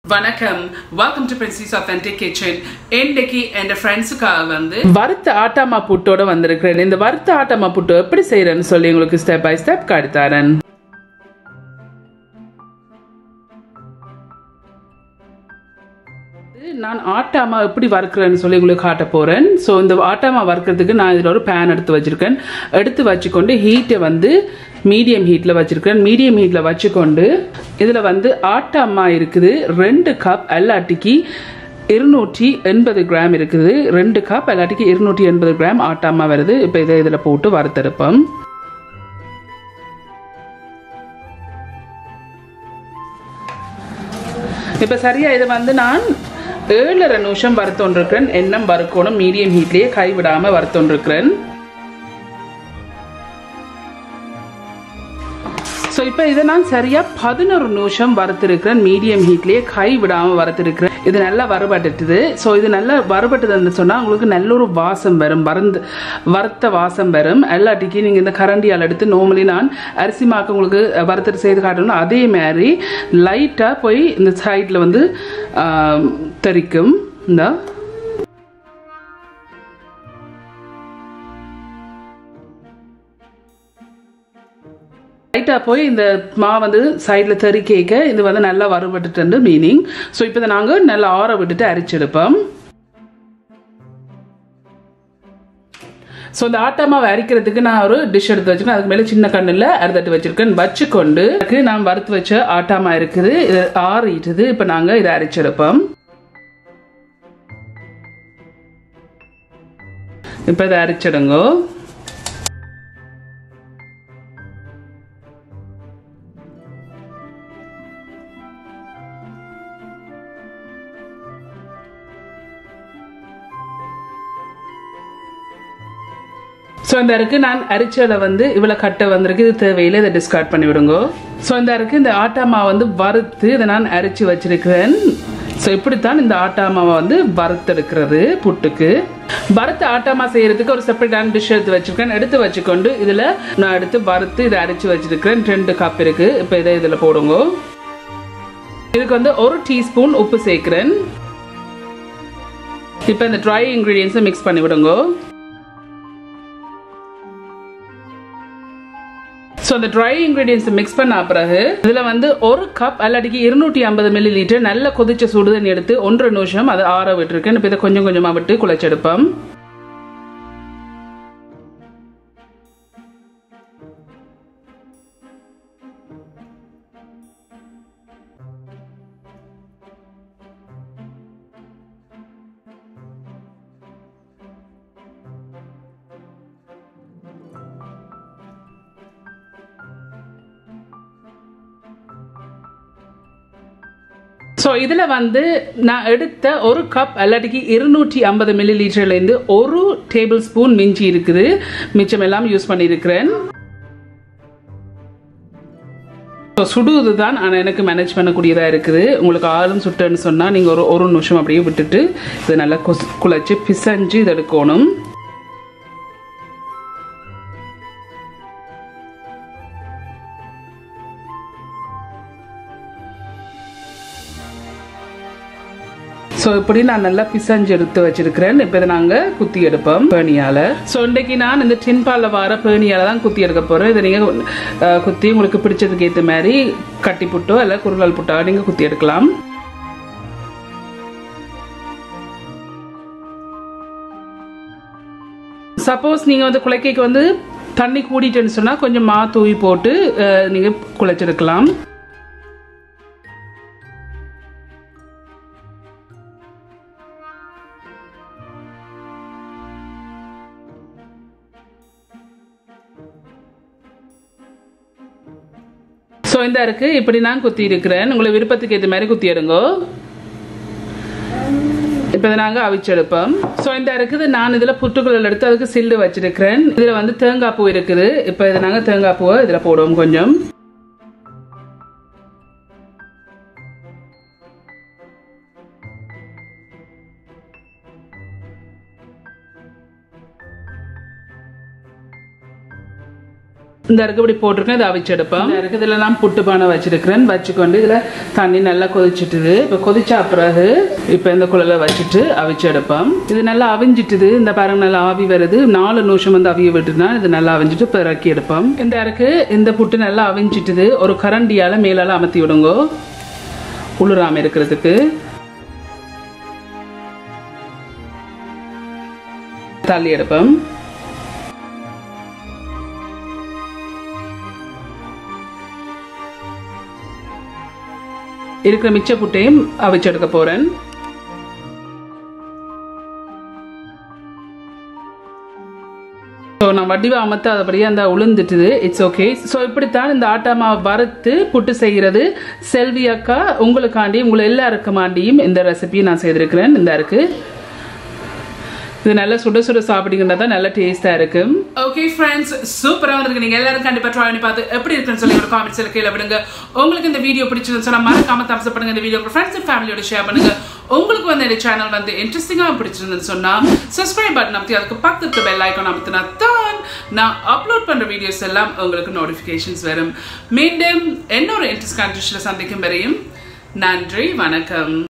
வணக்கம் welcome to princess authentic kitchen இன்னைக்கு என் ஃப்ரெண்ட்ஸுக்காக வந்து வறுத்த ஆட்டாமா புட்டோட வந்திருக்கிறேன் இந்த வறுத்த ஆட்டாமா புட்டு எப்படி செய்யறேன்னு சொல்லி உங்களுக்கு ஸ்டெப் பை ஸ்டெப் காட்டித்தரேன் நான் ஆட்டாமா எப்படி வறுக்கிறேன்னு சொல்லி உங்களுக்கு காட்ட போகிறேன் ஸோ இந்த ஆட்டாமா வறுக்கிறதுக்கு நான் இதில் ஒரு பேன் எடுத்து வச்சுருக்கேன் எடுத்து வச்சுக்கொண்டு ஹீட்டை வந்து மீடியம் ஹீட்டில் வச்சுருக்கேன் மீடியம் ஹீட்டில் வச்சுக்கொண்டு இதில் வந்து ஆட்டாமா இருக்குது ரெண்டு கப் எல்லாட்டிக்கு இருநூற்றி எண்பது கிராம் இருக்குது ரெண்டு கப் எல்லாட்டிக்கு இருநூற்றி எண்பது கிராம் ஆட்டாமா வருது இப்போ இதை இதில் போட்டு வறுத்தெடுப்போம் இப்போ சரியா இதை வந்து நான் ஏழரை நிமிஷம் வறுத்தொண்டிருக்கிறேன் எண்ணெய் வறுக்கணும் மீடியம் ஹீட்லேயே கை விடாமல் வறுத்தொண்டிருக்கிறேன் ஸோ இப்போ இதை நான் சரியாக பதினோரு நிமிஷம் வறுத்திருக்கிறேன் மீடியம் ஹீட்லேயே கை விடாமல் வறுத்திருக்கிறேன் இது நல்லா வறுபட்டுட்டுது ஸோ இது நல்லா வறுபட்டுதுன்னு சொன்னால் உங்களுக்கு நல்ல ஒரு வாசம் வரும் வறந்து வறுத்த வாசம் வரும் எல்லாட்டிக்கும் நீங்கள் இந்த கரண்டியால் எடுத்து நார்மலி நான் அரிசி மாக்க உங்களுக்கு வறுத்துட்டு செய்து காட்டணும் அதே மாதிரி லைட்டாக போய் இந்த சைடில் வந்து தெரிக்கும் இந்த லைட்டாக போய் இந்த மா வந்து சைடில் தெறி கேட்க இது வந்து நல்லா வறுபட்டுட்டு மீனிங் ஸோ இப்போ இதை நாங்கள் நல்லா ஆற விட்டுட்டு அரைச்செடுப்போம் ஸோ இந்த ஆட்டாமாவை அரைக்கிறதுக்கு நான் ஒரு டிஷ் எடுத்து வச்சுக்கேன் அதுக்கு மேலே சின்ன கண்ணில் அறுதட்டு வச்சிருக்கேன் வச்சுக்கொண்டு நான் வறுத்து வச்ச ஆட்டாமா இருக்குது இது ஆறிட்டுது இப்போ நாங்கள் இதை அரைச்செடுப்போம் இப்போ இதை அரைச்சிடுங்கோ ஸோ இந்த இருக்கு நான் அரிச்சலை வந்து இவ்வளோ கட்டை வந்திருக்கு இது தேவையில்லை இதை டிஸ்கார்ட் பண்ணி விடுங்க ஸோ இந்த இருக்கு இந்த ஆட்டாமா வந்து வறுத்து இதை நான் அரைச்சி வச்சிருக்கிறேன் ஸோ இப்படித்தான் இந்த ஆட்டாமாவை வந்து வறுத்தெடுக்கிறது புட்டுக்கு வறுத்த ஆட்டாமா செய்யறதுக்கு ஒரு செப்பரேட்டான டிஷ் எடுத்து வச்சிருக்கேன் எடுத்து வச்சுக்கொண்டு இதில் நான் எடுத்து வறுத்து இதை அரைச்சி வச்சிருக்கிறேன் ரெண்டு கப் இருக்கு இப்போ இதை இதில் போடுங்க இதுக்கு வந்து ஒரு டீஸ்பூன் உப்பு சேர்க்கிறேன் இப்போ இந்த ட்ரை இன்க்ரீடியன்ஸை மிக்ஸ் பண்ணி விடுங்க ஸோ அந்த ட்ரை இன்க்ரீடியன்ஸ் மிக்ஸ் பண்ண பிறகு இதில் வந்து ஒரு கப் அல்லாடிக்கு இருநூற்றி ஐம்பது மில்லி லிட்டர் நல்ல கொதிச்ச சுடுதண்ணி எடுத்து ஒன்றரை நிமிஷம் அதை ஆற விட்டுருக்கேன் இப்போ இதை கொஞ்சம் கொஞ்சமாக விட்டு குழைச்செடுப்போம் ஸோ இதில் வந்து நான் எடுத்த ஒரு கப் அல்லாட்டிக்கு இருநூற்றி ஐம்பது மில்லி லிட்டர்லேருந்து ஒரு டேபிள் ஸ்பூன் மிஞ்சி இருக்குது மிச்சம் எல்லாம் யூஸ் பண்ணியிருக்கிறேன் ஸோ சுடுவது தான் ஆனால் எனக்கு மேனேஜ் பண்ணக்கூடியதாக இருக்குது உங்களுக்கு ஆறும் சுட்டுன்னு சொன்னால் நீங்கள் ஒரு ஒரு நிமிஷம் அப்படியே விட்டுட்டு இதை நல்லா கொசு குழச்சி பிசைஞ்சு இதை எடுக்கணும் ஸோ இப்படி நான் நல்லா பிசைஞ்சு எடுத்து வச்சிருக்கிறேன் இப்போ இதை நாங்கள் குத்தி எடுப்போம் பேணியால் ஸோ இன்றைக்கு நான் இந்த டின்பாலில் வர பேணியால் தான் குத்தி எடுக்க போகிறேன் இதை நீங்கள் குத்தி உங்களுக்கு பிடிச்சதுக்கு ஏற்ற மாதிரி கட்டி புட்டோ இல்லை குறுகால் புட்டோ நீங்கள் குத்தி எடுக்கலாம் சப்போஸ் நீங்கள் வந்து குலைக்கைக்கு வந்து தண்ணி கூடிட்டுன்னு சொன்னால் கொஞ்சம் மா தூவி போட்டு நீங்கள் குழைச்செடுக்கலாம் ஸோ இந்த இருக்கு இப்படி நான் குத்தி இருக்கிறேன் உங்களை விருப்பத்துக்கு ஏற்ற மாதிரி குத்தி எடுங்கோ இப்போ இதை நாங்கள் அவிச்செடுப்போம் ஸோ இந்த இருக்குது நான் இதில் புட்டுக்குழல் எடுத்து அதுக்கு சில்லு வச்சிருக்கிறேன் இதில் வந்து தேங்காய் பூ இருக்குது இப்போ இதை நாங்கள் தேங்காய் பூவை இதில் போடுவோம் கொஞ்சம் இந்த இருக்கு இப்படி போட்டிருக்கேன் இதை அவிச்சு எடுப்பேன் இந்த இருக்கு இதில் நான் புட்டு பானை வச்சிருக்கிறேன் வச்சுக்கொண்டு இதில் தண்ணி நல்லா கொதிச்சிட்டுது இப்போ கொதிச்சா பிறகு இப்போ இந்த குழல வச்சுட்டு அவிச்சு எடுப்பேன் இது நல்லா அவிஞ்சிட்டுது இந்த பாருங்க நல்லா ஆவி வருது நாலு நிமிஷம் வந்து அவிய விட்டுனா இது நல்லா அவிஞ்சிட்டு இப்போ இறக்கி எடுப்போம் இந்த இருக்கு இந்த புட்டு நல்லா அவிஞ்சிட்டுது ஒரு கரண்டியால் மேலால அமர்த்தி விடுங்கோ உளுராம இருக்கிறதுக்கு தள்ளி எடுப்போம் இருக்கிற மிச்ச புட்டையும் அவிச்சு எடுக்க போறேன் ஸோ நான் வடிவ அமர்த்த அதுபடியே அந்த உளுந்துட்டுது இட்ஸ் ஓகே ஸோ இப்படித்தான் இந்த ஆட்டா மாவு வறுத்து புட்டு செய்கிறது செல்வி அக்கா உங்களுக்காண்டி உங்களை எல்லாருக்குமாண்டியும் இந்த ரெசிபியை நான் செய்திருக்கிறேன் இந்த இருக்கு இது நல்லா சுட சுட சாப்பிட்டீங்கன்னா தான் நல்ல டேஸ்டா இருக்கும் ஓகே ஃப்ரெண்ட்ஸ் சூப்பரா இருக்கு நீங்க எல்லாரும் கண்டிப்பா ட்ரை பண்ணி பார்த்து எப்படி இருக்குன்னு சொல்லி ஒரு காமெண்ட்ஸ்ல கீழே விடுங்க உங்களுக்கு இந்த வீடியோ பிடிச்சிருந்து சொன்னா மறக்காம தம்ஸ் பண்ணுங்க இந்த வீடியோ ஃப்ரெண்ட்ஸ் அண்ட் ஃபேமிலியோட ஷேர் பண்ணுங்க உங்களுக்கு வந்து இந்த சேனல் வந்து இன்ட்ரெஸ்டிங்காக பிடிச்சிருந்துன்னு சொன்னா சப்ஸ்கிரைப் பட்டன் அமைத்தி அதுக்கு பக்கத்து பெல் ஐக்கான் அமைத்தினா தான் நான் அப்லோட் பண்ற வீடியோஸ் எல்லாம் உங்களுக்கு நோட்டிஃபிகேஷன்ஸ் வரும் மீண்டும் இன்னொரு இன்ட்ரெஸ்ட் கண்டிஷனில் சந்திக்கும் வரையும் நன்றி வணக்கம்